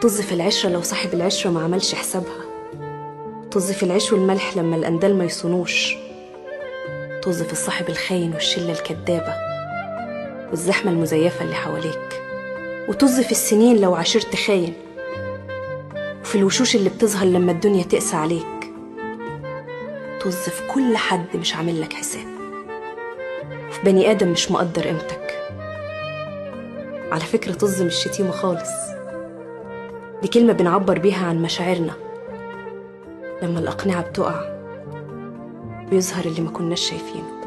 طز في العشرة لو صاحب العشرة ما عملش حسابها طز في العيش والملح لما الأندال ما يصونوش طز في الصاحب الخاين والشلة الكدابة والزحمة المزيفة اللي حواليك وطز في السنين لو عاشرت خاين وفي الوشوش اللي بتظهر لما الدنيا تقسى عليك طز في كل حد مش عامل لك حساب وفي بني آدم مش مقدر قيمتك على فكرة طز مش شتيمة خالص دي كلمة بنعبر بيها عن مشاعرنا لما الأقنعة بتقع بيظهر اللي ما كناش شايفينه